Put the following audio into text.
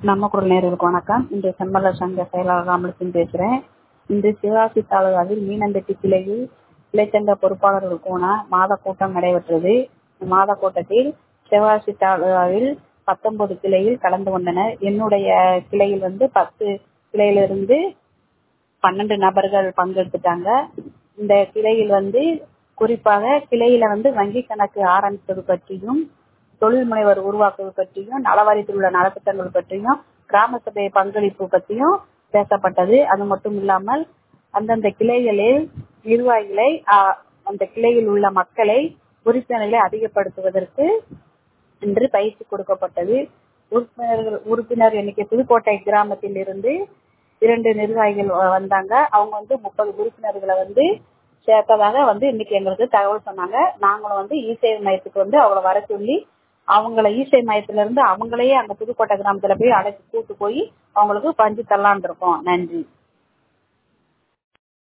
நம்ம குரல் நேயர்களுக்கு வணக்கம் இன்று செம்மலர் சங்க செயலாளர் ராமலட்சுமி பேசுறேன் இன்று சிவகாசி தாலுகாவில் மீனம்பட்டி கிளையில் கிளைச்சங்க பொறுப்பாளர்கள் கூண மாத கூட்டம் நடைபெற்றது மாத கூட்டத்தில் சிவகாசி தாலுகாவில் பத்தொன்பது கிளையில் கலந்து கொண்டனர் என்னுடைய கிளையில் வந்து பத்து கிளையிலிருந்து பன்னெண்டு நபர்கள் பங்கெடுத்துட்டாங்க இந்த கிளையில் வந்து குறிப்பாக கிளையில வந்து வங்கி கணக்கு ஆரம்பிப்பது பற்றியும் தொழில் முனைவர் உருவாக்குவது பற்றியும் நலவாரியத்தில் உள்ள நலத்திட்டங்கள் பற்றியும் கிராம சபை பங்களிப்பு பற்றியும் பேசப்பட்டது அது மட்டும் இல்லாமல் அந்தந்த கிளைகளில் நிர்வாகிகளை அந்த கிளையில் உள்ள மக்களை உறுப்பினர்களை அதிகப்படுத்துவதற்கு என்று பயிற்சி கொடுக்கப்பட்டது உறுப்பினர்கள் உறுப்பினர் எண்ணிக்கை புதுக்கோட்டை கிராமத்தில் இருந்து இரண்டு நிர்வாகிகள் வந்தாங்க அவங்க வந்து முப்பது உறுப்பினர்களை வந்து சேர்த்ததாக வந்து இன்னைக்கு எங்களுக்கு தகவல் சொன்னாங்க நாங்களும் வந்து இசேவை மையத்துக்கு வந்து அவங்கள வர சொல்லி அவங்கள ஈசை மையத்துல இருந்து அவங்களையே அங்க புதுக்கோட்டை கிராமத்துல போய் அழைச்சு கூட்டு போய் அவங்களுக்கு பஞ்சு தரலான் இருக்கோம் நன்றி